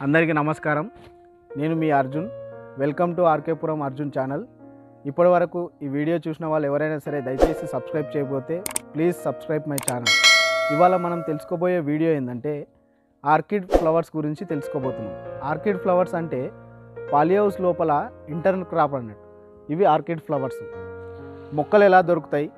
అందరికీ నమస్కారం నేను మీ Arjun welcome to RKPuram Arjun channel ఇప్పటి వరకు ఈ వీడియో చూసిన వాళ్ళు ఎవరైనా సరే దయచేసి సబ్స్క్రైబ్ చేయకపోతే ప్లీజ్ సబ్స్క్రైబ్ మై ఛానల్ ఇవాళ మనం తెలుసుకోబోయే వీడియో ఏంటంటే ఆర్కిడ్ ఫ్లవర్స్ గురించి తెలుసుకోబోతున్నాం ఆర్కిడ్ ఫ్లవర్స్ అంటే పాలిహౌస్ లోపల ఇంటర్నల్ క్రాప్ అన్నట్టు ఇవి ఆర్కిడ్ ఫ్లవర్స్ మొక్కలు ఎలా దొరుకుతాయి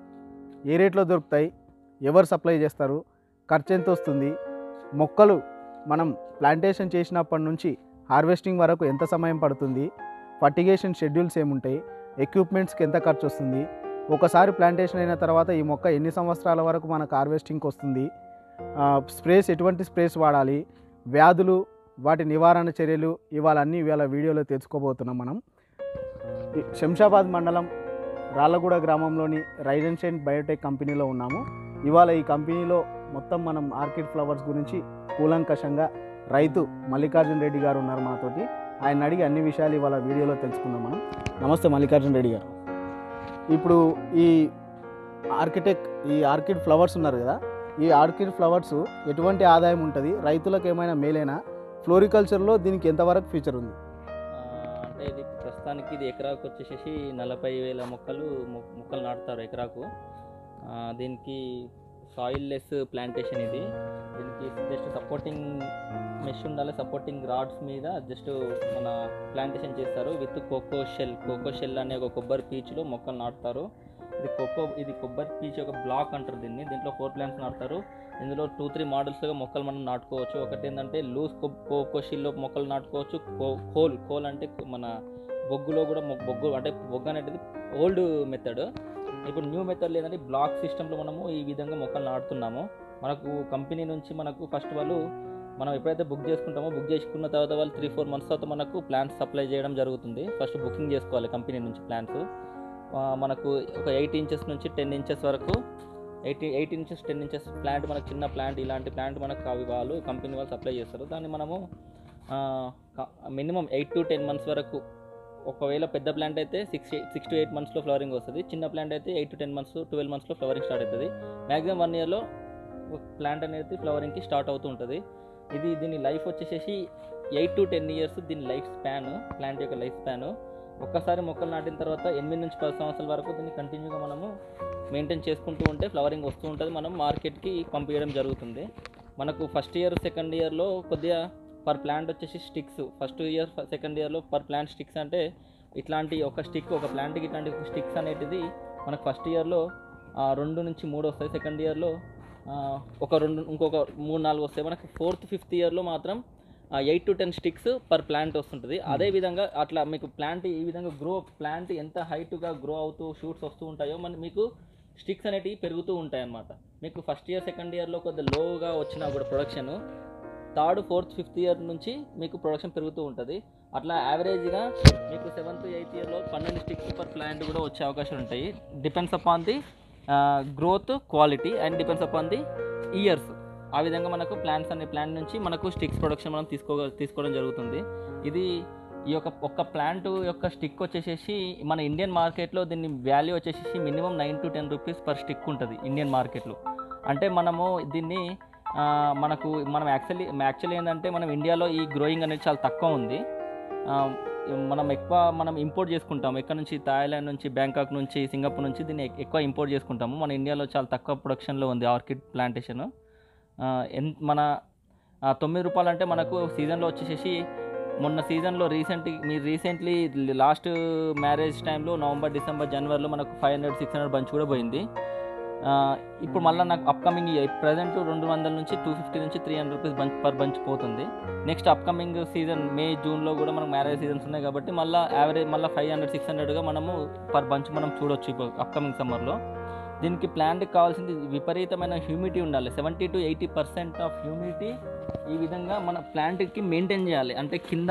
ఏ రేట్లో దొరుకుతాయి ఎవరు సప్లై చేస్తారు ఖర్చు ఎంత వస్తుంది మొక్కలు మనం ప్లాంటేషన్ చేసినప్పటి నుంచి హార్వెస్టింగ్ వరకు ఎంత సమయం పడుతుంది ఫర్టిగేషన్ షెడ్యూల్స్ ఏముంటాయి ఎక్విప్మెంట్స్కి ఎంత ఖర్చు వస్తుంది ఒకసారి ప్లాంటేషన్ అయిన తర్వాత ఈ మొక్క ఎన్ని సంవత్సరాల వరకు మనకు హార్వెస్టింగ్కి వస్తుంది ఆ, స్ప్రేస్ ఎటువంటి స్ప్రేస్ వాడాలి వ్యాధులు వాటి నివారణ చర్యలు ఇవాళ అన్నీ ఇవాళ వీడియోలో తెలుసుకోబోతున్నాం మనం ఈ శంషాబాద్ మండలం రాళ్ళగూడ గ్రామంలోని రైడెన్షెంట్ బయోటెక్ కంపెనీలో ఉన్నాము ఇవాళ ఈ కంపెనీలో మొత్తం మనం ఆర్కిడ్ ఫ్లవర్స్ గురించి కూలంకషంగా రైతు మల్లికార్జున్ రెడ్డి గారు ఉన్నారు మాతోటి ఆయన అడిగి అన్ని విషయాలు ఇవాళ వీడియోలో తెలుసుకుందాం మనం నమస్తే మల్లికార్జున్ రెడ్డి గారు ఇప్పుడు ఈ ఆర్కిటెక్ట్ ఈ ఆర్కిడ్ ఫ్లవర్స్ ఉన్నారు కదా ఈ ఆర్కిడ్ ఫ్లవర్స్ ఎటువంటి ఆదాయం ఉంటుంది రైతులకు ఏమైనా మేలైనా ఫ్లోరికల్చర్లో దీనికి ఎంతవరకు ఫ్యూచర్ ఉంది ఆ, అంటే ఇది ప్రస్తుతానికి ఇది ఎకరాకు వచ్చేసేసి నలభై వేల మొక్కలు మొ- మొక్కలు నాటుతారు ఎకరాకు ఆ, దీనికి సాయిల్ లెస్ ప్లాంటేషన్ ఇది దీనికి జస్ట్ సపోర్టింగ్ మెష్ ఉండాలి సపోర్టింగ్ రాడ్స్ మీద జస్ట్ మన ప్లాంటేషన్ చేస్తారు with coco shell coco shell అనే ఒక కొబ్బరి పీచులో మొక్కలు నాటుతారు ఇది కోకో ఇది కొబ్బరి పీచ్ ఒక బ్లాక్ అంటారు దీన్ని దీంట్లో ఫోర్ ప్లాంట్స్ నాటుతారు ఇందులో టూ త్రీ మోడల్స్గా మొక్కలు మనం నాటుకోవచ్చు ఒకటి ఏంటంటే లూజ్ కోకోషిల్లో మొక్కలు నాటుకోవచ్చు కో- కోల్ కోల్ అంటే మన బొగ్గులో కూడా మొ- బొగ్గు అంటే బొగ్గు అనేది ఓల్డ్ మెథడ్ ఇప్పుడు న్యూ మెథడ్ లేదంటే బ్లాక్ సిస్టంలో మనము ఈ విధంగా మొక్కలు నాటుతున్నాము మనకు కంపెనీ నుంచి మనకు ఫస్ట్ వాళ్ళు మనం ఎప్పుడైతే బుక్ చేసుకుంటామో బుక్ చేసుకున్న తర్వాత వాళ్ళు త్రీ ఫోర్ మంత్స్ తర్వాత మనకు ప్లాన్స్ సప్లై చేయడం జరుగుతుంది ఫస్ట్ బుకింగ్ చేసుకోవాలి కంపెనీ నుంచి ప్లాన్స్ మనకు ఒక ఎయిట్ ఇంచెస్ నుంచి టెన్ ఇంచెస్ వరకు eight eight inches ten inches plant మనకు చిన్న ప్లాంట్ ఇలాంటి ప్లాంట్ మనకు అవి వాళ్ళు కంపెనీ వాళ్ళు సప్లై చేస్తారు దాన్ని మనము minimum eight to ten months వరకు ఒకవేళ పెద్ద ప్లాంట్ అయితే సిక్స్ సిక్స్ టు ఎయిట్ మంత్స్లో ఫ్లవరింగ్ వస్తుంది చిన్న ప్లాంట్ అయితే eight to ten months twelve మంత్స్లో ఫ్లవరింగ్ స్టార్ట్ అవుతుంది మ్యాక్సిమం వన్ ఇయర్లో ప్లాంట్ అనేది ఫ్లవరింగ్కి స్టార్ట్ అవుతూ ఉంటుంది ఇది దీని లైఫ్ వచ్చేసేసి ఎయిట్ టు టెన్ ఇయర్స్ దీని లైఫ్ స్పాన్ ప్లాంట్ యొక్క లైఫ్ స్పాన్ ఒక్కసారి మొక్కలు నాటిన తర్వాత ఎనిమిది నుంచి పది సంవత్సరాల వరకు దీన్ని కంటిన్యూగా మనము మెయింటైన్ చేసుకుంటూ ఉంటే ఫ్లవరింగ్ వస్తూ ఉంటుంది మనం మార్కెట్కి పంపించడం జరుగుతుంది మనకు ఫస్ట్ ఇయర్ సెకండ్ ఇయర్లో కొద్దిగా పర్ ప్లాంట్ వచ్చేసి స్టిక్స్ ఫస్ట్ ఇయర్ సెకండ్ ఇయర్లో పర్ ప్లాంట్ స్టిక్స్ అంటే ఇట్లాంటి ఒక స్టిక్ ఒక ప్లాంట్కి ఇట్లాంటి ఒక స్టిక్స్ అనేటిది మనకు ఫస్ట్ ఇయర్లో రెండు నుంచి మూడు వస్తాయి సెకండ్ ఇయర్లో ఒక రెండు ఇంకొక మూడు నాలుగు వస్తాయి మనకు ఫోర్త్ ఫిఫ్త్ ఇయర్లో మాత్రం eight to ten sticks per plant వస్తుంటుంది అదే విధంగా అట్లా మీకు ప్లాంట్ ఈ విధంగా గ్రో ప్లాంట్ ఎంత హైట్గా గ్రో అవుతూ షూట్స్ వస్తూ ఉంటాయో మన మీకు స్టిక్స్ అనేటివి పెరుగుతూ ఉంటాయి అన్నమాట మీకు ఫస్ట్ ఇయర్ సెకండ్ ఇయర్లో కొద్దిగా లోగా వచ్చినా కూడా production third fourth fifth year నుంచి మీకు ప్రొడక్షన్ పెరుగుతూ ఉంటుంది అట్లా యావరేజ్గా మీకు సెవెంత్ ఎయిత్ ఇయర్లో పన్నెండు స్టిక్స్ పర్ ప్లాంట్ కూడా వచ్చే అవకాశాలు ఉంటాయి depends upon the growth quality and depends upon the years ఆ విధంగా మనకు ప్లాంట్స్ అనే ప్లాంట్ నుంచి మనకు స్టిక్స్ ప్రొడక్షన్ మనం తీసుకో తీసుకోవడం జరుగుతుంది ఇది ఈ యొక్క ఒక్క ప్లాంట్ యొక్క స్టిక్ వచ్చేసేసి మన ఇండియన్ మార్కెట్లో దీన్ని వాల్యూ వచ్చేసేసి minimum nine to ten rupees per stick ఉంటుంది ఇండియన్ మార్కెట్లో అంటే మనము దీన్ని ఆ, మనకు మనం యాక్చువల్లీ యాక్చువల్లీ ఏంటంటే మనం ఇండియాలో ఈ గ్రోయింగ్ అనేది చాలా తక్కువ ఉంది ఆ, మనం ఎక్కువ మనం ఇంపోర్ట్ చేసుకుంటాం ఎక్కడ నుంచి థాయిలాండ్ నుంచి బ్యాంకాక్ నుంచి సింగపూర్ నుంచి దీన్ని ఎక్- ఎక్కువ ఇంపోర్ట్ చేసుకుంటాము మన ఇండియాలో చాలా తక్కువ ప్రొడక్షన్లో ఉంది ఆర్కిడ్ ప్లాంటేషన్ ఎన్ మన ఆ, తొమ్మిది రూపాయలు అంటే మనకు సీజన్లో వచ్చేసేసి మొన్న సీజన్లో రీసెంట్ మీరు రీసెంట్లీ లాస్ట్ మ్యారేజ్ టైంలో నవంబర్ డిసెంబర్ జనవరిలో మనకు five hundred six hundred bunch కూడా పోయింది ఆ, ఇప్పుడు మళ్ళీ నాకు అప్కమింగ్ ప్రజెంట్ రెండు వందల నుంచి టూ ఫిఫ్టీ నుంచి three hundred rupees bunch per bunch పోతుంది నెక్స్ట్ అప్కమింగ్ సీజన్ మే జూన్లో కూడా మనకు మ్యారేజ్ సీజన్స్ ఉన్నాయి కాబట్టి మళ్ళీ యావరేజ్ మళ్ళీ ఫైవ్ హండ్రెడ్ సిక్స్ హండ్రెడ్గా మనము పర్ బంచ్ మనం చూడొచ్చు ఇప్పుడు అప్కమింగ్ సమ్మర్లో దీనికి ప్లాంట్కి కావాల్సింది విపరీతమైన హ్యూమిడిటీ ఉండాలి seventy to eighty percent of humidity ఈ విధంగా మన ప్లాంట్కి మెయింటైన్ చేయాలి అంటే కింద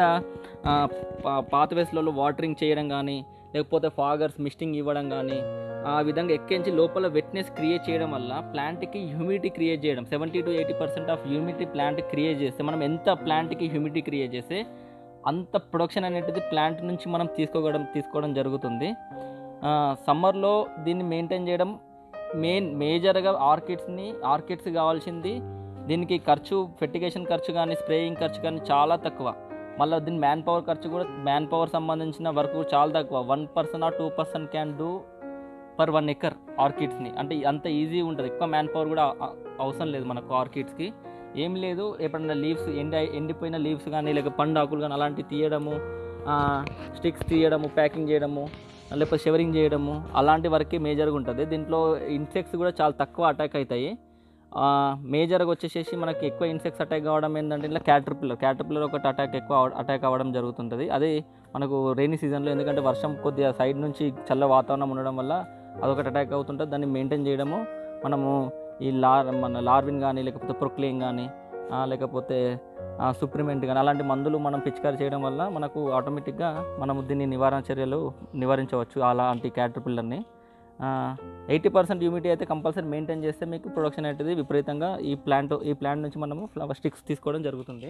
పాత్వేస్లలో వాటరింగ్ చేయడం కానీ లేకపోతే ఫాగర్స్ మిస్టింగ్ ఇవ్వడం కానీ ఆ విధంగా ఎక్కించి లోపల వెట్నెస్ క్రియేట్ చేయడం వల్ల ప్లాంట్కి హ్యూమిడిటీ క్రియేట్ చేయడం seventy to eighty percent of humidity plant create చేస్తే మనం ఎంత ప్లాంట్కి హ్యూమిడిటీ క్రియేట్ చేస్తే అంత ప్రొడక్షన్ అనేది ప్లాంట్ నుంచి మనం తీసుకోవడం తీసుకోవడం జరుగుతుంది సమ్మర్లో దీన్ని మెయింటైన్ చేయడం మెయిన్ మేజర్గా ఆర్కిడ్స్ని ఆర్కిడ్స్ కావాల్సింది దీనికి ఖర్చు ఫెర్టిగేషన్ ఖర్చు కానీ స్ప్రేయింగ్ ఖర్చు కానీ చాలా తక్కువ మళ్ళీ దీని మ్యాన్ పవర్ ఖర్చు కూడా మ్యాన్ పవర్ సంబంధించిన వర్క్ చాలా తక్కువ one person or two person can do per one acre ఆర్కిడ్స్ని అంటే అంత ఈజీ ఉంటుంది ఎక్కువ మ్యాన్ పవర్ కూడా అ- అవసరం లేదు మనకు ఆర్కిడ్స్కి ఏం లేదు ఎప్పుడైనా లీవ్స్ ఎండి ఎండిపోయిన లీవ్స్ కానీ లేక పండు ఆకులు కానీ అలాంటివి తీయడము స్టిక్స్ తీయడము ప్యాకింగ్ చేయడము లేకపోతే షవరింగ్ చేయడము అలాంటి వర్కే మేజర్గా ఉంటుంది దీంట్లో ఇన్సెక్ట్స్ కూడా చాలా తక్కువ అటాక్ అవుతాయి మేజర్గా వచ్చేసేసి మనకి ఎక్కువ ఇన్సెక్ట్స్ అటాక్ కావడం ఏంటంటే ఇలా క్యాటర్పిల్లర్ క్యాటర్పిల్లర్ ఒకటి అటాక్ ఎక్కువ అటాక్ అవ్వడం జరుగుతుంటుంది అది మనకు రైనీ సీజన్లో ఎందుకంటే వర్షం కొద్దిగా సైడ్ నుంచి చల్ల వాతావరణం ఉండడం వల్ల అదొకటి అటాక్ అవుతుంటుంది దాన్ని మెయింటైన్ చేయడము మనము ఈ లార్ మన లార్విన్ కానీ లేకపోతే ప్రొక్లేన్ కానీ లేకపోతే సుప్రిమెంట్ కానీ అలాంటి మందులు మనం పిచికారి చేయడం వల్ల మనకు ఆటోమేటిక్గా మనము దీన్ని నివారణ చర్యలు నివారించవచ్చు అలాంటి క్యాటర్పిల్లర్ని ఎయిటీ పర్సెంట్ హ్యూమిడిటీ అయితే కంపల్సరీ మెయింటైన్ చేస్తే మీకు ప్రొడక్షన్ అనేది విపరీతంగా ఈ ప్లాంట్ ఈ ప్లాంట్ నుంచి మనము ఫ్లవర్ స్టిక్స్ తీసుకోవడం జరుగుతుంది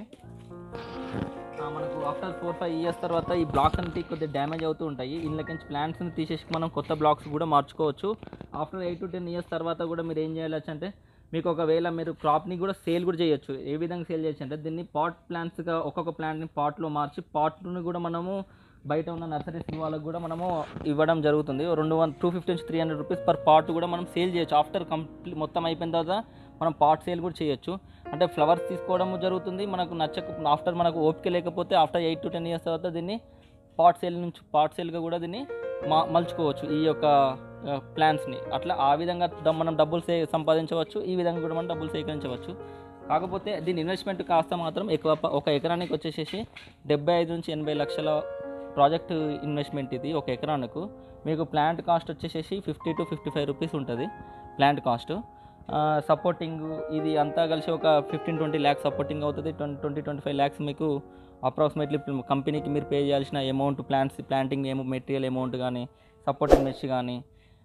ఆ, మనకు ఆఫ్టర్ ఫోర్ ఫైవ్ ఇయర్స్ తర్వాత ఈ బ్లాక్స్ అనేవి కొద్దిగా డ్యామేజ్ అవుతూ ఉంటాయి ఇందులోకి నుంచి ప్లాంట్స్ని తీసేసి మనం కొత్త బ్లాక్స్ కూడా మార్చుకోవచ్చు after eight to ten years తర్వాత కూడా మీరు ఏం చేయాలి అంటే మీకు ఒకవేళ మీరు క్రాప్ని కూడా సేల్ కూడా చేయొచ్చు ఏ విధంగా సేల్ చేయొచ్చు అంటే దీన్ని పాట్ ప్లాంట్స్గా ఒక్కొక్క ప్లాంట్ని పాట్లో మార్చి పాట్ని కూడా మనము బయట ఉన్న నర్సరీస్ వాళ్ళకి కూడా మనము ఇవ్వడం జరుగుతుంది రెండు వన్ టూ ఫిఫ్టీ నుంచి three hundred rupees per pot కూడా మనం సేల్ చేయొచ్చు ఆఫ్టర్ కంప్లీట్ మొత్తం అయిపోయిన తర్వాత మనం పాట్ సేల్ కూడా చేయొచ్చు అంటే ఫ్లవర్స్ తీసుకోవడం జరుగుతుంది మనకు నచ్చక ఆఫ్టర్ మనకు ఓపిక లేకపోతే after eight to ten years తర్వాత దీన్ని పాట్ సేల్ నుంచి పాట్ సేల్గా కూడా దీన్ని మా మలుచుకోవచ్చు ఈ యొక్క ప్లాన్స్ని అట్లా ఆ విధంగా ద- మనం డబ్బులు సే సంపాదించవచ్చు ఈ విధంగా కూడా మనం డబ్బులు సేకరించవచ్చు కాకపోతే దీని ఇన్వెస్ట్మెంట్ కాస్త మాత్రం ఎక్కువ ప- ఒక ఎకరానికి వచ్చేసేసి డెబ్బై ఐదు నుంచి ఎనభై లక్షల ప్రాజెక్ట్ ఇన్వెస్ట్మెంట్ ఇది ఒక ఎకరానికి మీకు ప్లాంట్ కాస్ట్ వచ్చేసేసి fifty to fifty five rupees ఉంటుంది ప్లాంట్ కాస్ట్ సపోర్టింగ్ ఇది అంతా కలిసి ఒక ఫిఫ్టీన్ ట్వంటీ ల్యాక్స్ సపోర్టింగ్ అవుతుంది twenty twenty twenty five lakhs మీకు అప్రాక్సిమేట్లీ కంపెనీకి మీరు పే చేయాల్సిన అమౌంట్ ప్లాంట్స్ ప్లాంటింగ్ ఏమో మెటీరియల్ అమౌంట్ కానీ సపోర్టింగ్ మెష్ కానీ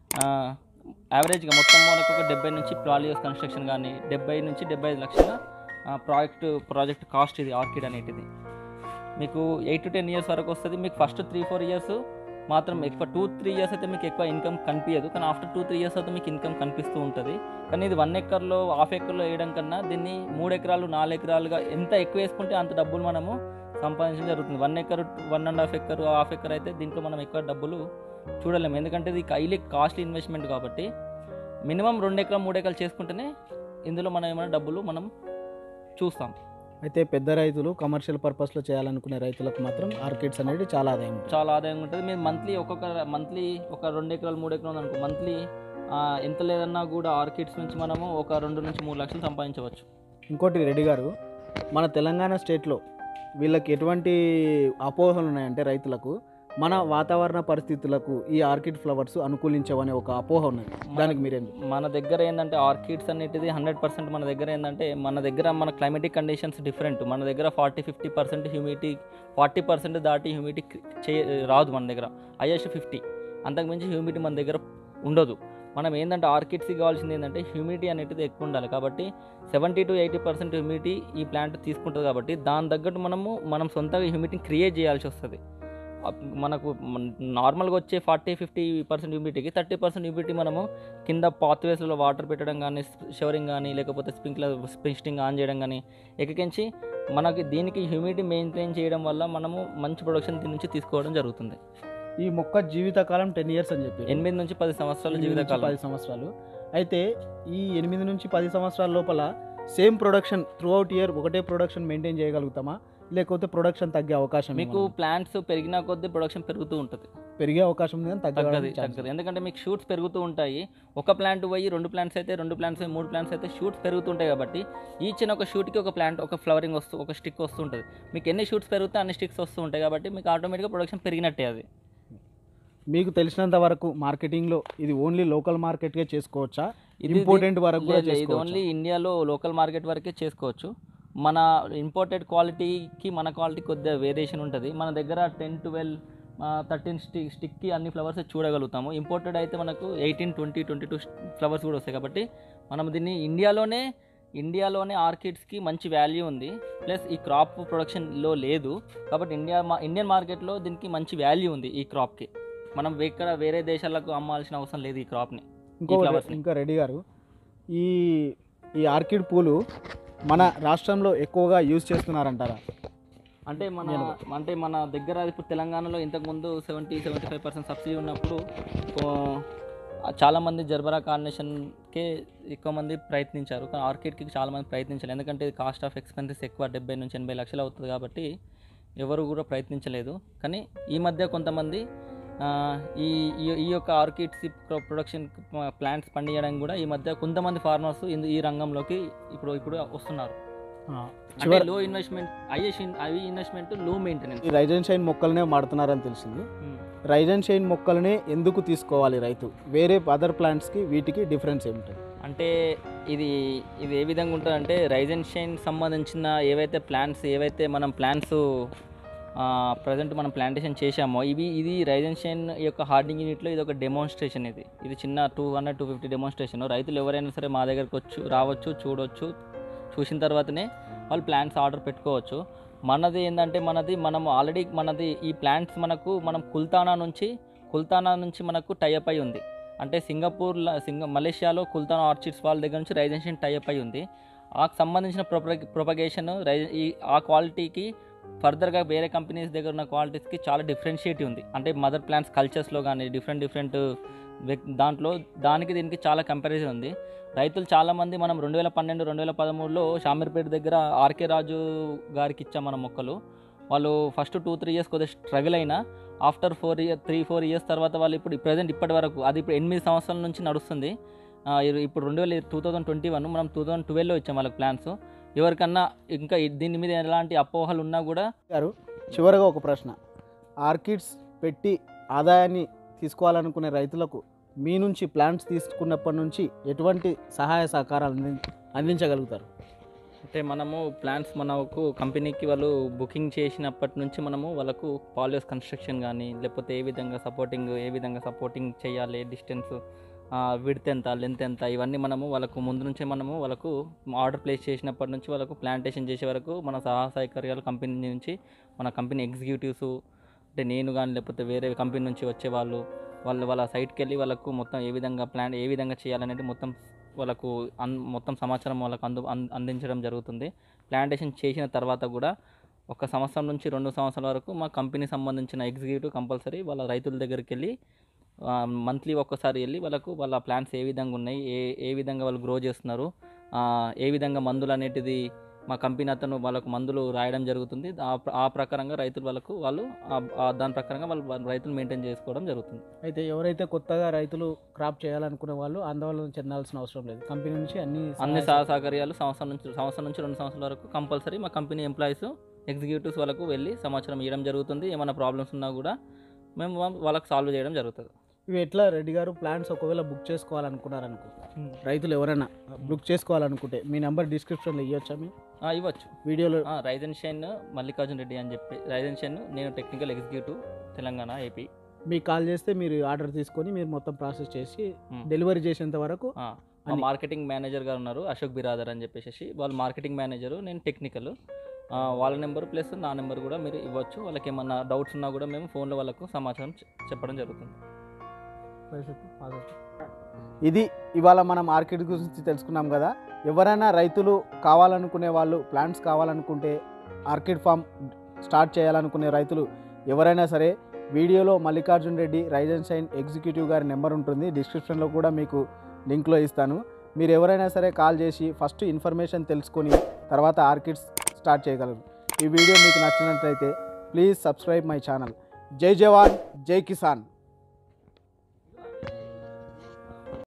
యావరేజ్గా మొత్తం మనకు ఒక డెబ్బై నుంచి ప్రాలియోస్ కన్స్ట్రక్షన్ కానీ డెబ్బై నుంచి డెబ్బై ఐదు లక్షల ప్రాజెక్ట్ ప్రాజెక్ట్ కాస్ట్ ఇది ఆర్కిడ్ అనేటిది మీకు ఎయిట్ టు టెన్ ఇయర్స్ వరకు వస్తుంది మీకు ఫస్ట్ త్రీ ఫోర్ ఇయర్స్ మాత్రం ఎక్కువ టూ త్రీ ఇయర్స్ అయితే మీకు ఎక్కువ ఇన్కమ్ కనిపించదు కానీ ఆఫ్టర్ టూ త్రీ ఇయర్స్ అయితే మీకు ఇన్కమ్ కనిపిస్తూ ఉంటుంది కానీ ఇది వన్ ఎకర్లో హాఫ్ ఎకర్లో వేయడం కన్నా దీన్ని మూడు ఎకరాలు నాలుగు ఎకరాలుగా ఎంత ఎక్కువ వేసుకుంటే అంత డబ్బులు మనము సంపాదించడం జరుగుతుంది one acre one and half acre half acre అయితే దీంట్లో మనం ఎక్కువ డబ్బులు చూడలేము ఎందుకంటే ఇది హైలీ కాస్ట్లీ ఇన్వెస్ట్మెంట్ కాబట్టి మినిమం రెండు ఎకరం మూడు ఎకరాలు చేసుకుంటేనే ఇందులో మనం ఏమైనా డబ్బులు మనం చూస్తాం అయితే పెద్ద రైతులు కమర్షియల్ పర్పస్లో చేయాలనుకునే రైతులకు మాత్రం ఆర్కిడ్స్ అనేది చాలా ఆదాయం ఉంటుంది చాలా ఆదాయం ఉంటుంది మీరు మంత్లీ ఒక్కొక్క మంత్లీ ఒక రెండు ఎకరాలు మూడు ఎకరాలు అనుకో మంత్లీ ఎంత లేదన్నా కూడా ఆర్కిడ్స్ నుంచి మనము ఒక రెండు నుంచి మూడు లక్షలు సంపాదించవచ్చు ఇంకోటి రెడ్డి గారు మన తెలంగాణ స్టేట్లో వీళ్ళకి ఎటువంటి అపోహలు ఉన్నాయంటే రైతులకు మన వాతావరణ పరిస్థితులకు ఈ ఆర్కిడ్ ఫ్లవర్స్ అనుకూలించవనే ఒక అపోహ ఉన్నది దానికి మీరేం మన దగ్గర ఏంటంటే ఆర్కిడ్స్ అనేటిది హండ్రెడ్ పర్సెంట్ మన దగ్గర ఏంటంటే మన దగ్గర మన క్లైమేటిక్ కండిషన్స్ డిఫరెంట్ మన దగ్గర forty fifty percent humidity forty percent దాటి హ్యూమిడిటీ చే రాదు మన దగ్గర హైయెస్ట్ ఫిఫ్టీ అంతకుమించి హ్యూమిడిటీ మన దగ్గర ఉండదు మనం ఏంటంటే ఆర్కిడ్స్కి కావాల్సింది ఏంటంటే హ్యూమిడిటీ అనేది ఎక్కువ ఉండాలి కాబట్టి seventy to eighty percent humidity ఈ ప్లాంట్ తీసుకుంటుంది కాబట్టి దాని తగ్గట్టు మనము మనం సొంతంగా హ్యూమిడిటీని క్రియేట్ చేయాల్సి వస్తుంది అప్- మనకు నార్మల్గా వచ్చే ఫార్టీ ఫిఫ్టీ పర్సెంట్ హ్యూమిడిటీకి థర్టీ పర్సెంట్ హ్యూమిడిటీ మనము కింద పాత్వేస్లో వాటర్ పెట్టడం కానీ షవరింగ్ కానీ లేకపోతే స్ప్రింక్లర్ స్ప్రింక్స్టింగ్ ఆన్ చేయడం కానీ ఎక్కించి మనకి దీనికి హ్యూమిడిటీ మెయింటైన్ చేయడం వల్ల మనము మంచి ప్రొడక్షన్ దీని నుంచి తీసుకోవడం జరుగుతుంది ఈ మొక్క జీవితకాలం టెన్ ఇయర్స్ అని చెప్పి ఎనిమిది నుంచి పది సంవత్సరాల ఎనిమిది నుంచి జీవితకాలం పది సంవత్సరాలు అయితే ఈ ఎనిమిది నుంచి పది సంవత్సరాల లోపల same production throughout year ఒకటే ప్రొడక్షన్ మెయింటైన్ చేయగలుగుతామా లేకపోతే ప్రొడక్షన్ తగ్గే అవకాశం మీకు ప్లాంట్స్ పెరిగిన కొద్దీ ప్రొడక్షన్ పెరుగుతూ ఉంటుంది పెరిగే అవకాశం ఉంది కానీ తగ్గదు తగ్గదు తగ్గదు ఎందుకంటే మీకు షూట్స్ పెరుగుతూ ఉంటాయి ఒక ప్లాంట్ పోయి రెండు ప్లాంట్స్ అయితే రెండు ప్లాంట్స్ మూడు ప్లాంట్స్ అయితే షూట్స్ పెరుగుతుంటాయి కాబట్టి ఈచ్ ఒక షూట్కి ఒక ప్లాంట్ ఒక ఫ్లవరింగ్ వస్తూ ఒక స్టిక్ వస్తూ ఉంటుంది మీకు ఎన్ని షూట్స్ పెరిగితే అన్ని స్టిక్స్ వస్తూ ఉంటాయి కాబట్టి మీకు ఆటోమేటిక్గా ప్రొడక్షన్ పెరిగినట్టే అది మీకు తెలిసినంత వరకు మార్కెటింగ్లో ఇది ఓన్లీ లోకల్ మార్కెట్గా చేసుకోవచ్చా ఇది- ఇంపార్టెంట్ వరకు కూడా లేదు, లేదు, ఇది చేసుకోవచ్చా ఓన్లీ ఇండియాలో లోకల్ మార్కెట్ వరకే చేసుకోవచ్చు మన ఇంపోర్టెడ్ క్వాలిటీకి మన క్వాలిటీ కొద్దిగా వేరియేషన్ ఉంటుంది మన దగ్గర టెన్ ట్వెల్వ్ థర్టీన్ స్టిక్ స్టిక్కి అన్ని ఫ్లవర్స్ చూడగలుగుతాము ఇంపోర్టెడ్ అయితే మనకు eighteen twenty twenty two flowers కూడా వస్తాయి కాబట్టి మనం దీన్ని ఇండియాలోనే ఇండియాలోనే ఆర్కిడ్స్కి మంచి వాల్యూ ఉంది ప్లస్ ఈ క్రాప్ ప్రొడక్షన్లో లేదు కాబట్టి ఇండియా మా ఇండియన్ మార్కెట్లో దీనికి మంచి వాల్యూ ఉంది ఈ క్రాప్కి మనం ఎక్కడ వేరే దేశాలకు అమ్మాల్సిన అవసరం లేదు ఈ క్రాప్ని ఇంకో flowers ని. ఇంకా రెడ్డి గారు ఈ ఈ ఆర్కిడ్ పూలు మన రాష్ట్రంలో ఎక్కువగా యూజ్ చేస్తున్నారంటారా అంటే మన అంటే మన దగ్గర ఇప్పుడు తెలంగాణలో ఇంతకుముందు seventy seventy five percent subsidy ఉన్నప్పుడు ఓ, చాలామంది జర్బరా కార్నేషన్కే ఎక్కువ మంది ప్రయత్నించారు కానీ ఆర్కిడ్కి చాలామంది ప్రయత్నించలేదు ఎందుకంటే ఇది కాస్ట్ ఆఫ్ ఎక్స్పెన్సెస్ ఎక్కువ డెబ్బై నుంచి ఎనభై లక్షలు అవుతుంది కాబట్టి ఎవరు కూడా ప్రయత్నించలేదు కానీ ఈ మధ్య కొంతమంది ఆ, ఈ ఈ- ఈ యొక్క ఆర్కిడ్స్ ప్రొడక్షన్ ప్లాంట్స్ పండించడానికి కూడా ఈ మధ్య కొంతమంది ఫార్మర్స్ ఈ రంగంలోకి ఇప్పుడు ఇప్పుడు వస్తున్నారు అంటే చివరి లో ఇన్వెస్ట్మెంట్ ఐ ఐ ఇన్వెస్ట్మెంట్ లో మెయింటెనెన్స్ ఈ రైజన్ షైన్ మొక్కలనే వాడుతున్నారని తెలిసింది రైజన్ షైన్ మొక్కలనే ఎందుకు తీసుకోవాలి రైతు వేరే అదర్ ప్లాంట్స్కి వీటికి డిఫరెన్స్ ఏమిటి అంటే ఇది ఇది ఏ విధంగా ఉంటుంది అంటే రైజ్ అండ్ షైన్ సంబంధించిన ఏవైతే ప్లాంట్స్ ఏవైతే మనం ప్లాంట్స్ ప్రజెంట్ మనం ప్లాంటేషన్ చేశామో ఇవి ఇది రైజ్ అండ్ షైన్ యొక్క హార్డింగ్ యూనిట్లో ఇది ఒక డెమోన్స్ట్రేషన్ ఇది ఇది చిన్న two hundred two fifty demonstration రైతులు ఎవరైనా సరే మా దగ్గరకు వచ్చు రావచ్చు చూడవచ్చు చూసిన తర్వాతనే వాళ్ళు ప్లాంట్స్ ఆర్డర్ పెట్టుకోవచ్చు మనది ఏంటంటే మనది మనం ఆల్రెడీ మనది ఈ ప్లాంట్స్ మనకు మనం కుల్తానా నుంచి కుల్తానా నుంచి మనకు టైఅప్ అయి ఉంది అంటే సింగపూర్ సింగ మలేషియాలో కుల్తానా ఆర్చిడ్స్ వాళ్ళ దగ్గర నుంచి రైజెన్షన్ టైఅప్ అయి ఉంది ఆ సంబంధించిన ప్రొప ప్రొపగేషన్ రై ఈ ఆ క్వాలిటీకి ఫర్దర్గా వేరే కంపెనీస్ దగ్గర ఉన్న క్వాలిటీస్కి చాలా డిఫరెన్షియేట్ ఉంది అంటే మదర్ ప్లాంట్స్ కల్చర్స్లో కానీ డిఫరెంట్ డిఫరెంట్ దాంట్లో దానికి దీనికి చాలా కంపారిజన్ ఉంది రైతులు చాలామంది మనం రెండు వేల పన్నెండు రెండు వేల పదమూడులో షామీర్పేట దగ్గర ఆర్కే రాజు గారికి ఇచ్చాం మన మొక్కలు వాళ్ళు ఫస్ట్ టూ త్రీ ఇయర్స్ కొద్దిగా స్ట్రగుల్ అయినా after four year three four years తర్వాత వాళ్ళు ఇప్పుడు ప్రజెంట్ ఇప్పటి వరకు అది ఇప్పుడు ఎనిమిది సంవత్సరాల నుంచి నడుస్తుంది ఆ, ఇరు- ఇప్పుడు రెండు వేల టూ థౌజండ్ ట్వంటీ వన్ మనం టూ థౌజండ్ ట్వెల్వ్లో ఇచ్చాం వాళ్ళకి ప్లాన్స్ ఎవరికన్నా ఇంకా ఈ- దీని మీద ఎలాంటి అపోహలు ఉన్నా కూడా గారు చివరగా ఒక ప్రశ్న ఆర్కిడ్స్ పెట్టి ఆదాయాన్ని తీసుకోవాలనుకునే రైతులకు మీ నుంచి ప్లాంట్స్ తీసుకున్నప్పటి నుంచి ఎటువంటి సహాయ సహకారాలు అంది అందించగలుగుతారు అంటే మనము ప్లాన్స్ మనకు కంపెనీకి వాళ్ళు బుకింగ్ చేసినప్పటి నుంచి మనము వాళ్ళకు పాలియోస్ కన్స్ట్రక్షన్ కానీ లేకపోతే ఏ విధంగా సపోర్టింగ్ ఏ విధంగా సపోర్టింగ్ చేయాలి డిస్టెన్స్ విడ్త్ ఎంత లెంత్ ఎంత ఇవన్నీ మనము వాళ్ళకు ముందు నుంచే మనము వాళ్ళకు ఆర్డర్ ప్లేస్ చేసినప్పటి నుంచి వాళ్ళకు ప్లాంటేషన్ చేసే వరకు మన సహాయ సహకార్యాలు కంపెనీ నుంచి మన కంపెనీ ఎగ్జిక్యూటివ్స్ అంటే నేను కానీ లేకపోతే వేరే కంపెనీ నుంచి వచ్చే వాళ్ళు వాళ్ళు వాళ్ళ సైట్కి వెళ్ళి వాళ్ళకు మొత్తం ఏ విధంగా ప్లాన్ ఏ విధంగా చేయాలనేది మొత్తం వాళ్ళకు అన్ మొత్తం సమాచారం వాళ్ళకు అందు అన్- అందించడం జరుగుతుంది ప్లాంటేషన్ చేసిన తర్వాత కూడా ఒక సంవత్సరం నుంచి రెండు సంవత్సరాల వరకు మా కంపెనీ సంబంధించిన ఎగ్జిక్యూటివ్ కంపల్సరీ వాళ్ళ రైతుల దగ్గరికి వెళ్ళి మంత్లీ ఒక్కసారి వెళ్ళి వాళ్ళకు వాళ్ళ ప్లాన్స్ ఏ విధంగా ఉన్నాయి ఏ ఏ విధంగా వాళ్ళు గ్రో చేస్తున్నారు ఆ, ఏ విధంగా మందులు అనేటిది మా కంపెనీ అతను వాళ్ళకు మందులు రాయడం జరుగుతుంది ఆ ప్ర- ఆ ప్రకారంగా రైతులు వాళ్ళకు వాళ్ళు ఆ- ఆ దాని ప్రకారంగా వాళ్ళు వాళ్ళ రైతులు మెయింటైన్ చేసుకోవడం జరుగుతుంది అయితే ఎవరైతే కొత్తగా రైతులు క్రాప్ చేయాలనుకునే వాళ్ళు ఆందోళన చెందాల్సిన అవసరం లేదు కంపెనీ నుంచి అన్ని అన్ని సహాయ సహ సహకార్యాలు సంవత్సరం నుంచి సంవత్సరం నుంచి రెండు సంవత్సరాల వరకు కంపల్సరీ మా కంపెనీ ఎంప్లాయీస్ ఎగ్జిక్యూటివ్స్ వాళ్ళకు వెళ్ళి సమాచారం ఇవ్వడం జరుగుతుంది ఏమైనా ప్రాబ్లమ్స్ ఉన్నా కూడా మేము వా- వాళ్ళకి సాల్వ్ చేయడం జరుగుతుంది ఇవి ఎట్లా రెడ్డి గారు ప్లాన్స్ ఒకవేళ బుక్ చేసుకోవాలనుకున్నారనుకో రైతులు ఎవరైనా బుక్ చేసుకోవాలనుకుంటే మీ నెంబర్ డిస్క్రిప్షన్లో ఇవ్వచ్చా మీ ఆ, ఇవ్వచ్చు వీడియోలో రైజన్ షైన్ మల్లికార్జున్ రెడ్డి అని చెప్పి రైజన్ షైన్ నేను టెక్నికల్ ఎగ్జిక్యూటివ్ తెలంగాణ ఏపీ మీకు కాల్ చేస్తే మీరు ఆర్డర్ తీసుకొని మీరు మొత్తం ప్రాసెస్ చేసి Hmm. డెలివరీ చేసేంత వరకు మా అని- మార్కెటింగ్ మేనేజర్ గారు ఉన్నారు అశోక్ బిరాదర్ అని చెప్పేసి వాళ్ళు మార్కెటింగ్ మేనేజరు నేను టెక్నికల్ వాళ్ళ నెంబర్ ప్లస్ నా నెంబర్ కూడా మీరు ఇవ్వచ్చు వాళ్ళకి ఏమన్నా డౌట్స్ ఉన్నా కూడా మేము ఫోన్లో వాళ్ళకు సమాచారం చె- చెప్పడం జరుగుతుంది ఇది ఇవాళ మనం మార్కెట్ గురించి తెలుసుకున్నాం కదా ఎవరైనా రైతులు కావాలనుకునే వాళ్ళు ప్లాంట్స్ కావాలనుకుంటే ఆర్కిడ్ ఫామ్ స్టార్ట్ చేయాలనుకునే రైతులు ఎవరైనా సరే వీడియోలో Mallikarjun Reddy rise and shine executive గారి నెంబర్ ఉంటుంది డిస్క్రిప్షన్లో కూడా మీకు లింక్లో ఇస్తాను మీరు ఎవరైనా సరే కాల్ చేసి ఫస్ట్ ఇన్ఫర్మేషన్ తెలుసుకొని తర్వాత ఆర్కిడ్స్ స్టార్ట్ చేయగలరు ఈ వీడియో మీకు నచ్చినట్లయితే ప్లీజ్ సబ్స్క్రైబ్ మై ఛానల్ జై జవాన్ జై కిసాన్